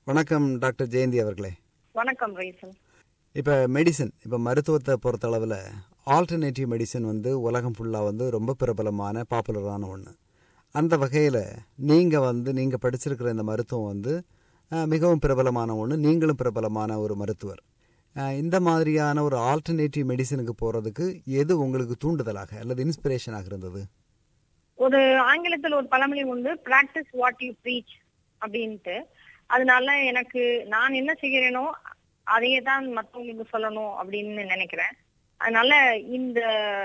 வணக்கம் டாக்டர் ஜெயந்தி அவர்களே வணக்கம் ரைசன் இப்போ மெடிசன் இப்போ மருத்துவத்தை பொறுத்தளவில் ஆல்டர்னேட்டிவ் மெடிசன் வந்து உலகம் ஃபுல்லாக வந்து ரொம்ப பிரபலமான பாப்புலரான ஒன்று அந்த வகையில் நீங்கள் வந்து நீங்கள் படிச்சிருக்கிற இந்த மருத்துவம் வந்து அஹ், மிகவும் பிரபலமான ஒன்று நீங்களும் பிரபலமான ஒரு மருத்துவர் அஹ், இந்த மாதிரியான ஒரு ஆல்டர்னேட்டிவ் மெடிசனுக்கு போகிறதுக்கு எது உங்களுக்கு தூண்டுதலாக அல்லது இன்ஸ்பிரேஷனாக இருந்தது ஒரு ஆங்கிலத்தில் ஒரு பழமொழி உண்டு பிராக்டிஸ் வாட் யூ ப்ரீச் அப்படின்ட்டு அதனால எனக்கு நான் என்ன செய்கிறேனோ அதையே தான் மற்றவங்களுக்கு சொல்லணும் அப்படின்னு நினைக்கிறேன் அதனால இந்த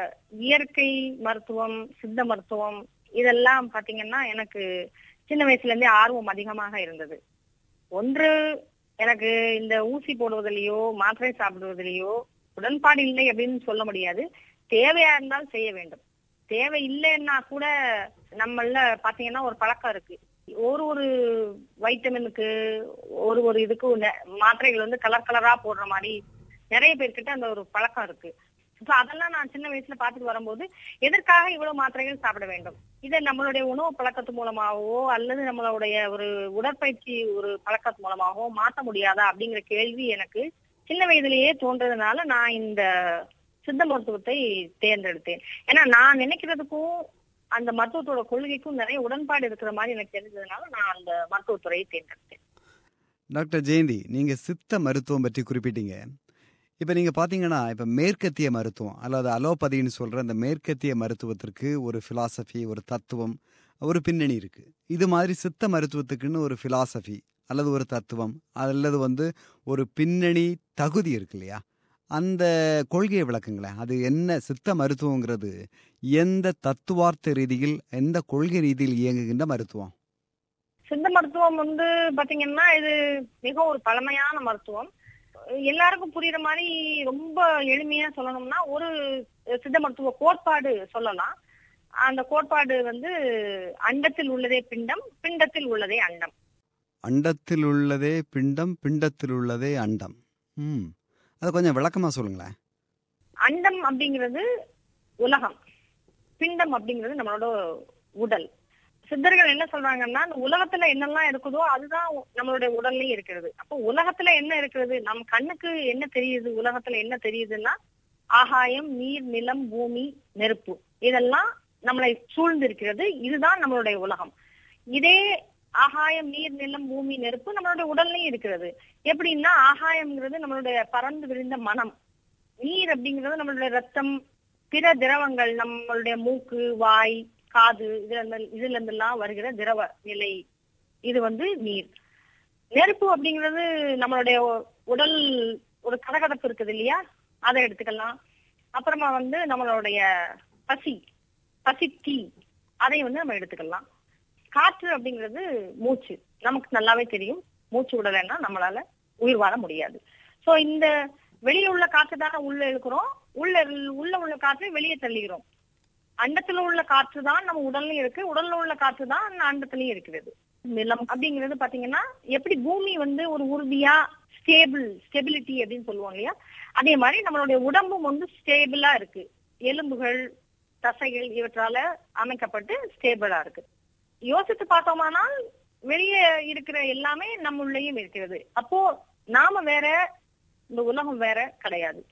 இயற்கை மருத்துவம் சித்த மருத்துவம் இதெல்லாம் பாத்தீங்கன்னா எனக்கு சின்ன வயசுல இருந்தே ஆர்வம் அதிகமாக இருந்தது ஒன்று எனக்கு இந்த ஊசி போடுவதிலேயோ மாத்திரை சாப்பிடுவதிலேயோ உடன்பாடு இல்லை அப்படின்னு சொல்ல முடியாது தேவையா இருந்தால் செய்ய வேண்டும் தேவை இல்லைன்னா கூட நம்மள பாத்தீங்கன்னா ஒரு பழக்கம் இருக்கு ஒரு ஒரு வைட்டமினுக்கு ஒரு ஒரு இதுக்கு நெ- மாத்திரைகள் வந்து கலர் கலரா போடுற மாதிரி நிறைய பேர்கிட்ட அந்த ஒரு பழக்கம் இருக்கு இப்ப அதெல்லாம் நான் சின்ன வயசுல பாத்துட்டு வரும்போது எதற்காக இவ்வளவு மாத்திரைகள் சாப்பிட வேண்டும் இதை நம்மளுடைய உணவு பழக்கத்து மூலமாகவோ அல்லது நம்மளுடைய ஒரு உடற்பயிற்சி ஒரு பழக்கத்து மூலமாகவோ மாத்த முடியாதா அப்படிங்கிற கேள்வி எனக்கு சின்ன வயதிலேயே தோன்றதுனால நான் இந்த சித்த மருத்துவத்தை தேர்ந்தெடுத்தேன் ஏன்னா நான் நினைக்கிறதுக்கும் அந்த மருத்துவத்தோட கொள்கைக்கும் நிறைய உடன்பாடு இருக்கிற மாதிரி எனக்கு தெரிஞ்சதுனால நான் அந்த மருத்துவத்துறையை தேர்ந்தெடுத்தேன் டாக்டர் ஜெயந்தி நீங்கள் சித்த மருத்துவம் பற்றி குறிப்பிட்டீங்க இப்போ நீங்கள் பார்த்தீங்கன்னா இப்போ மேற்கத்திய மருத்துவம் அல்லது அலோபதின்னு சொல்கிற அந்த மேற்கத்திய மருத்துவத்திற்கு ஒரு ஃபிலாசபி ஒரு தத்துவம் ஒரு பின்னணி இருக்குது இது மாதிரி சித்த மருத்துவத்துக்குன்னு ஒரு ஃபிலாசபி அல்லது ஒரு தத்துவம் அல்லது வந்து ஒரு பின்னணி தகுதி இருக்கு இல்லையா அந்த கொள்கையை விளக்குங்களேன் அது என்ன சித்த மருத்துவங்கிறது எந்த தத்துவார்த்த ரீதியில் எந்த கொள்கை ரீதியில் இயங்குகின்ற மருத்துவம் சித்த மருத்துவம் வந்து பாத்தீங்கன்னா இது மிக ஒரு பழமையான மருத்துவம் எல்லாருக்கும் புரியுற மாதிரி ரொம்ப எளிமையா சொல்லணும்னா ஒரு சித்த மருத்துவ கோட்பாடு சொல்லலாம் அந்த கோட்பாடு வந்து அண்டத்தில் உள்ளதே பிண்டம் பிண்டத்தில் உள்ளதே அண்டம் அண்டத்தில் உள்ளதே பிண்டம் பிண்டத்தில் உள்ளதே அண்டம் ம் அதை கொஞ்சம் விளக்கமா சொல்லுங்களேன் அண்டம் அப்படிங்கிறது உலகம் பிண்டம் அப்படிங்கிறது நம்மளோட உடல் சித்தர்கள் என்ன சொல்றாங்கன்னா அந்த உலகத்துல என்னெல்லாம் இருக்குதோ அதுதான் நம்மளுடைய உடல்லயும் இருக்கிறது அப்போ உலகத்துல என்ன இருக்கிறது நம் கண்ணுக்கு என்ன தெரியுது உலகத்துல என்ன தெரியுதுன்னா ஆகாயம் நீர் நிலம் பூமி நெருப்பு இதெல்லாம் நம்மளை சூழ்ந்து இருக்கிறது இதுதான் நம்மளுடைய உலகம் இதே ஆகாயம் நீர் நிலம் பூமி நெருப்பு நம்மளுடைய உடல்லயும் இருக்கிறது எப்படின்னா ஆகாயம்ங்கிறது நம்மளுடைய பறந்து விரிந்த மனம் நீர் அப்படிங்கிறது நம்மளுடைய ரத்தம் பிற திரவங்கள் நம்மளுடைய மூக்கு வாய் காது இதுல இருந்து இதுல இருந்தெல்லாம் வருகிற திரவ நிலை இது வந்து நீர் நெருப்பு அப்படிங்கிறது நம்மளுடைய உ- உடல் ஒரு கதகதப்பு இருக்குது இல்லையா அதை எடுத்துக்கலாம் அப்புறமா வந்து நம்மளுடைய பசி பசி தீ அதை வந்து நம்ம எடுத்துக்கலாம் காற்று அப்படிங்கிறது மூச்சு நமக்கு நல்லாவே தெரியும் மூச்சு விடலைன்னா நம்மளால உயிர் வாழ முடியாது சோ இந்த வெளியே உள்ள காற்று தானே உள்ள இழுக்கிறோம் உள்ள உள்ள உள்ள காற்றை வெளியே தள்ளுகிறோம் அண்டத்துல உள்ள காற்று தான் நம்ம உடல்லயும் இருக்கு உடல்ல உள்ள காற்று தான் அண்டத்திலயும் இருக்கிறது நிலம் அப்படிங்கிறது பாத்தீங்கன்னா எப்படி பூமி வந்து ஒரு உறுதியா ஸ்டேபிள் ஸ்டெபிலிட்டி அப்படின்னு சொல்லுவோம் இல்லையா அதே மாதிரி நம்மளுடைய உடம்பும் வந்து ஸ்டேபிளா இருக்கு எலும்புகள் தசைகள் இவற்றால அமைக்கப்பட்டு ஸ்டேபிளா இருக்கு யோசித்து பார்த்தோமானால் வெளியே இருக்கிற எல்லாமே நம்முள்ளேயும் இருக்கிறது அப்போ நாம வேற இந்த உலகம் வேற கிடையாது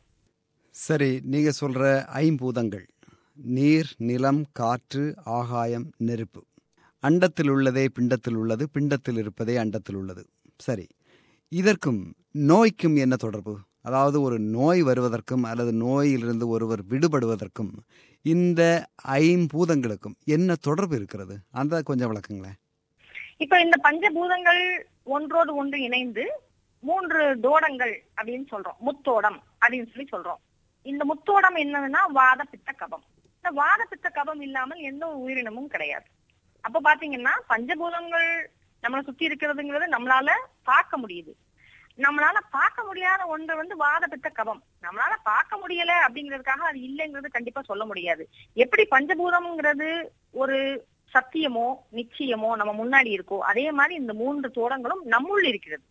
சரி நீங்க சொல்ற ஐம்பூதங்கள் நீர் நிலம் காற்று ஆகாயம் நெருப்பு அண்டத்தில் உள்ளதே பிண்டத்தில் உள்ளது பிண்டத்தில் இருப்பதே அண்டத்தில் உள்ளது சரி இதற்கும் நோய்க்கும் என்ன தொடர்பு அதாவது ஒரு நோய் வருவதற்கும் அல்லது நோயிலிருந்து ஒருவர் விடுபடுவதற்கும் இந்த ஐம்பூதங்களுக்கும் என்ன தொடர்பு இருக்கிறது அந்த கொஞ்சம் விளக்குங்களேன் இப்ப இந்த பஞ்சபூதங்கள் ஒன்றோடு ஒன்று இணைந்து மூன்று தோடங்கள் அப்படின்னு சொல்றோம் முத்தோடம் அப்படின்னு சொல்லி சொல்றோம் இந்த முத்தோடம் என்னதுன்னா வாத பித்த கபம் இந்த வாத பித்த கபம் இல்லாமல் எந்த ஒரு உயிரினமும் கிடையாது அப்ப பாத்தீங்கன்னா பஞ்சபூதங்கள் நம்மளை சுத்தி இருக்கிறதுங்கிறது நம்மளால பார்க்க முடியுது நம்மளால பார்க்க முடியாத ஒன்று வந்து வாத பித்த கபம் நம்மளால பார்க்க முடியல அப்படிங்கிறதுக்காக அது இல்லைங்கிறது கண்டிப்பா சொல்ல முடியாது எப்படி பஞ்சபூதம்ங்கிறது ஒரு சத்தியமோ நிச்சயமோ நம்ம முன்னாடி இருக்கோ அதே மாதிரி இந்த மூன்று தோடங்களும் நம்முள் இருக்கிறது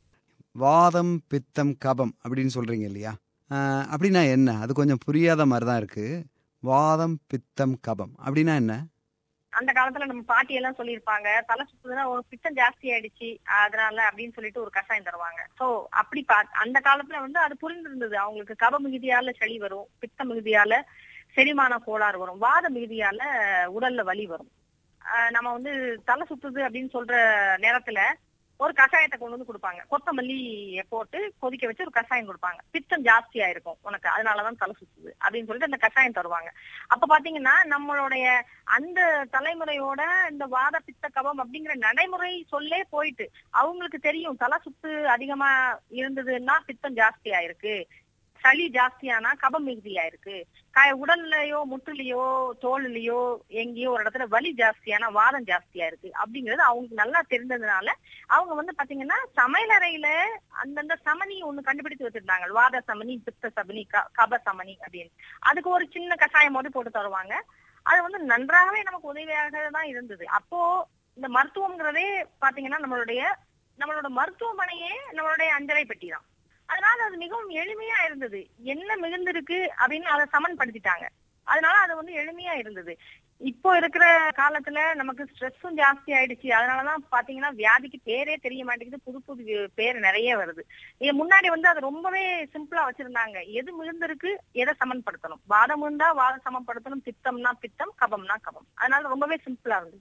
வாதம் பித்தம் கபம் அப்படின்னு சொல்றீங்க இல்லையா ஆஹ், அப்படின்னா என்ன அது கொஞ்சம் புரியாத மாதிரி தான் இருக்கு வாதம் பித்தம் கபம் அப்படின்னா என்ன அந்த காலத்துல நம்ம பாட்டி எல்லாம் சொல்லியிருப்பாங்க தலை சுத்துதுன்னா ஒரு பித்தம் ஜாஸ்தி ஆயிடுச்சு அதனால அப்படின்னு சொல்லிட்டு ஒரு கஷாயம் தருவாங்க சோ அப்படி பா அந்த காலத்துல வந்து அது புரிந்திருந்தது அவங்களுக்கு கப மிகுதியால சளி வரும் பித்த மிகுதியால செரிமான கோளாறு வரும் வாத மிகுதியால உடல்ல வலி வரும் ஆஹ் நம்ம வந்து தலை சுத்துது அப்படின்னு சொல்ற நேரத்துல ஒரு கஷாயத்தை கொண்டு வந்து கொடுப்பாங்க கொத்தமல்லி போட்டு கொதிக்க வச்சு ஒரு கஷாயம் கொடுப்பாங்க பித்தம் ஜாஸ்தியா இருக்கும் உனக்கு அதனாலதான் தலை சுத்துது அப்படின்னு சொல்லிட்டு அந்த கஷாயம் தருவாங்க அப்ப பாத்தீங்கன்னா நம்மளுடைய அந்த தலைமுறையோட இந்த வாத பித்த கபம் அப்படிங்கிற நடைமுறை சொல்லே போயிட்டு அவங்களுக்கு தெரியும் தலை சுத்து அதிகமா இருந்ததுன்னா பித்தம் ஜாஸ்தியா இருக்கு சளி ஜாஸ்தியானா கபம் மிகுதியா இருக்கு காய உடல்லயோ முட்டுலயோ தோல்லையோ எங்கேயோ ஒரு இடத்துல வலி ஜாஸ்தியான வாதம் ஜாஸ்தியா இருக்கு அப்படிங்கிறது அவங்களுக்கு நல்லா தெரிந்ததுனால அவங்க வந்து பாத்தீங்கன்னா சமையலறையில அந்தந்த சமனி ஒண்ணு கண்டுபிடித்து வச்சிருந்தாங்க வாத சமனி பித்த சமனி க- கப சமனி அப்படின்னு அதுக்கு ஒரு சின்ன கஷாயம் மட்டும் போட்டு தருவாங்க அது வந்து நன்றாகவே நமக்கு உதவியாக தான் இருந்தது அப்போ இந்த மருத்துவம்ங்கிறதே பாத்தீங்கன்னா நம்மளுடைய நம்மளோட மருத்துவமனையே நம்மளுடைய அஞ்சலை பெட்டி தான் அதனால அது மிகவும் எளிமையா இருந்தது என்ன மிகுந்திருக்கு அப்படின்னு அதை சமன்படுத்திட்டாங்க அதனால அது வந்து எளிமையா இருந்தது இப்போ இருக்கிற காலத்துல நமக்கு ஸ்ட்ரெஸ்ஸும் ஜாஸ்தி ஆயிடுச்சு அதனாலதான் பாத்தீங்கன்னா வியாதிக்கு பேரே தெரிய மாட்டேங்குது புது புது வி- பேர் நிறைய வருது இது முன்னாடி வந்து அது ரொம்பவே சிம்பிளா வச்சிருந்தாங்க எது மிகுந்திருக்கு எதை சமன்படுத்தணும் வாதம் இருந்தா வாதம் சமப்படுத்தணும் பித்தம்னா பித்தம் கபம்னா கபம் அதனால ரொம்பவே சிம்பிளா இருந்தது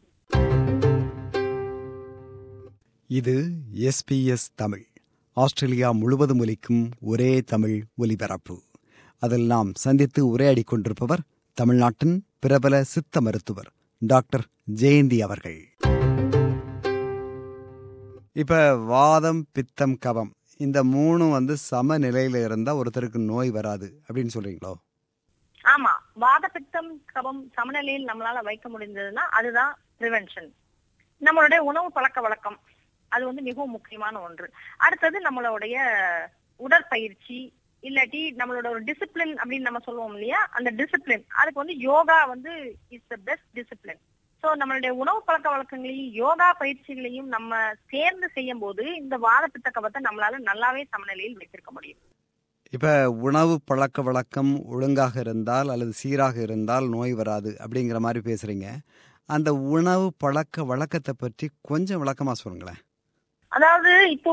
இது எஸ்பிஎஸ் தமிழ் ஆஸ்திரேலியா முழுவதும் ஒலிக்கும் ஒரே தமிழ் ஒலிபரப்பு அதில் நாம் சந்தித்து உரையாடி கொண்டிருப்பவர் தமிழ்நாட்டின் பிரபல சித்த மருத்துவர் டாக்டர் ஜெயந்தி அவர்கள் இப்ப வாதம் பித்தம் கபம் இந்த மூணும் வந்து சம நிலையில இருந்தா ஒருத்தருக்கு நோய் வராது அப்படின்னு சொல்றீங்களோ ஆமா வாத பித்தம் கபம் சமநிலையில் நம்மளால வைக்க முடிந்ததுன்னா அதுதான் ப்ரிவென்ஷன் நம்மளுடைய உணவு பழக்க வழக்கம் அது வந்து மிகவும் முக்கியமான ஒன்று அடுத்தது நம்மளுடைய உடற்பயிற்சி இல்லாட்டி நம்மளோட ஒரு டிசிப்ளின் அப்படின்னு நம்ம சொல்லுவோம் இல்லையா அந்த டிசிப்ளின் அதுக்கு வந்து யோகா வந்து is the best discipline so நம்மளுடைய உணவு பழக்க வழக்கங்களையும் யோகா பயிற்சிகளையும் நம்ம சேர்ந்து செய்யும் போது இந்த வாத பித்த கபத்தை நம்மளால நல்லாவே சமநிலையில் வைத்திருக்க முடியும் இப்ப உணவு பழக்க வழக்கம் ஒழுங்காக இருந்தால் அல்லது சீராக இருந்தால் நோய் வராது அப்படிங்கிற மாதிரி பேசுறீங்க அந்த உணவு பழக்க வழக்கத்தை பற்றி கொஞ்சம் விளக்கமா சொல்லுங்களேன் அதாவது இப்போ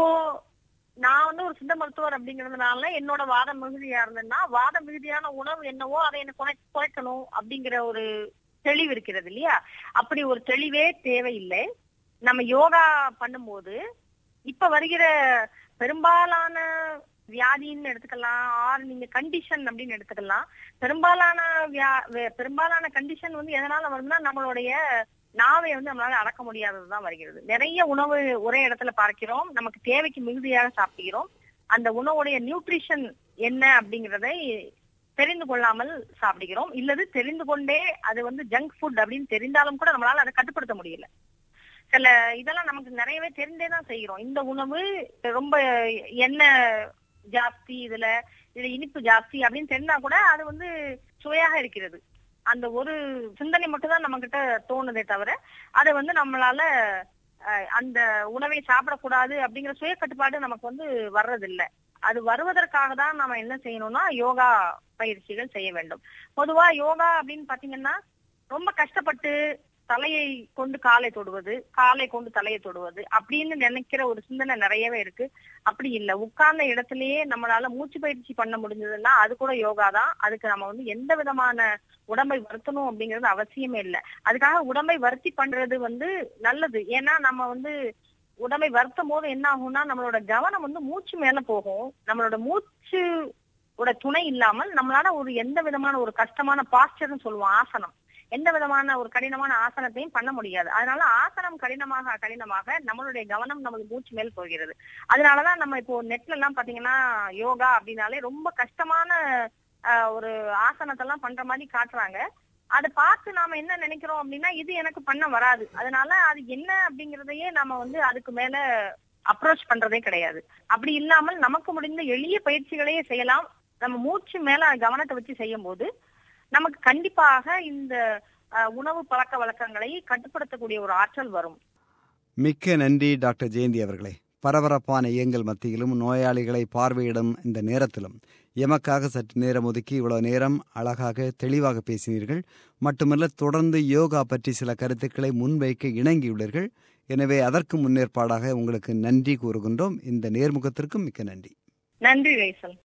நான் வந்து ஒரு சித்த மருத்துவர் அப்படிங்கறதுனால என்னோட வாதம் மிகுதியா இருந்ததுன்னா வாத மிகுதியான உணவு என்னவோ அதை எனக்கு குறை குறைக்கணும் அப்படிங்கிற ஒரு தெளிவு இருக்கிறது இல்லையா அப்படி ஒரு தெளிவே தேவையில்லை நம்ம யோகா பண்ணும்போது இப்ப வருகிற பெரும்பாலான வியாதின்னு எடுத்துக்கலாம் ஆர் நீங்க கண்டிஷன் அப்படின்னு எடுத்துக்கலாம் பெரும்பாலான வியா வே- பெரும்பாலான கண்டிஷன் வந்து எதனால வரும்னா நம்மளுடைய நாவை வந்து நம்மளால அடக்க முடியாததுதான் வருகிறது நிறைய உணவு ஒரே இடத்துல பார்க்கிறோம் நமக்கு தேவைக்கு மிகுதியாக சாப்பிடுகிறோம் அந்த உணவுடைய நியூட்ரிஷன் என்ன அப்படிங்கறதை தெரிந்து கொள்ளாமல் சாப்பிடுகிறோம் இல்லது தெரிந்து கொண்டே அது வந்து ஜங்க் ஃபுட் அப்படின்னு தெரிந்தாலும் கூட நம்மளால அதை கட்டுப்படுத்த முடியல சில இதெல்லாம் நமக்கு நிறையவே தெரிந்தே தான் செய்கிறோம் இந்த உணவு ரொம்ப எண்ணெய் ஜாஸ்தி இதுல இதுல இனிப்பு ஜாஸ்தி அப்படின்னு தெரிந்தா கூட அது வந்து சுவையாக இருக்கிறது அந்த ஒரு சிந்தனை மட்டும் தான் நம்ம கிட்ட தோணுதே தவிர அதை வந்து நம்மளால அஹ், அந்த உணவை சாப்பிடக்கூடாது அப்படிங்கிற சுய கட்டுப்பாடு நமக்கு வந்து வர்றதில்லை அது வருவதற்காக தான் நம்ம என்ன செய்யணும்னா யோகா பயிற்சிகள் செய்ய வேண்டும் பொதுவா யோகா அப்படின்னு பாத்தீங்கன்னா ரொம்ப கஷ்டப்பட்டு தலையை கொண்டு காலை தொடுவது காலை கொண்டு தலையை தொடுவது அப்படின்னு நினைக்கிற ஒரு சிந்தனை நிறையவே இருக்கு அப்படி இல்ல உட்கார்ந்த இடத்திலேயே நம்மளால மூச்சு பயிற்சி பண்ண முடிஞ்சதுன்னா அது கூட யோகா தான் அதுக்கு நம்ம வந்து எந்த விதமான உடம்பை வருத்தணும் அப்படிங்கிறது அவசியமே இல்லை அதுக்காக உடம்பை வருத்தி பண்றது வந்து நல்லது ஏன்னா நம்ம வந்து உடம்பை வருத்தும் போது என்ன ஆகும்னா நம்மளோட கவனம் வந்து மூச்சு மேல போகும் நம்மளோட மூச்சு உட துணை இல்லாமல் நம்மளால ஒரு எந்த விதமான ஒரு கஷ்டமான பாஸ்டர்னு சொல்லுவோம் ஆசனம் எந்த விதமான ஒரு கடினமான ஆசனத்தையும் பண்ண முடியாது அதனால ஆசனம் கடினமாக கடினமாக நம்மளுடைய கவனம் நமது மூச்சு மேல் போகிறது அதனாலதான் நம்ம இப்போ நெட்ல எல்லாம் பாத்தீங்கன்னா யோகா அப்படின்னாலே ரொம்ப கஷ்டமான ஆஹ், ஒரு ஆசனத்தெல்லாம் பண்ற மாதிரி காட்டுறாங்க அதை பார்த்து நாம என்ன நினைக்கிறோம் அப்படின்னா இது எனக்கு பண்ண வராது அதனால அது என்ன அப்படிங்கறதையே நாம வந்து அதுக்கு மேல அப்ரோச் பண்றதே கிடையாது அப்படி இல்லாமல் நமக்கு முடிந்த எளிய பயிற்சிகளையே செய்யலாம் நம்ம மூச்சு மேல கவனத்தை வச்சு செய்யும் போது நமக்கு கண்டிப்பாக இந்த அஹ், உணவு பழக்க வழக்கங்களை கட்டுப்படுத்தக்கூடிய ஒரு ஆற்றல் வரும் மிக்க நன்றி டாக்டர் ஜெயந்தி அவர்களே பரபரப்பான இயங்கல் மத்தியிலும் நோயாளிகளை பார்வையிடும் இந்த நேரத்திலும் எமக்காக சற்று நேரம் ஒதுக்கி இவ்வளவு நேரம் அழகாக தெளிவாக பேசினீர்கள் மட்டுமல்ல தொடர்ந்து யோகா பற்றி சில கருத்துக்களை முன்வைக்க இணங்கியுள்ளீர்கள் எனவே அதற்கு முன்னேற்பாடாக உங்களுக்கு நன்றி கூறுகின்றோம் இந்த நேர்முகத்திற்கும் மிக்க நன்றி நன்றி ரைசல்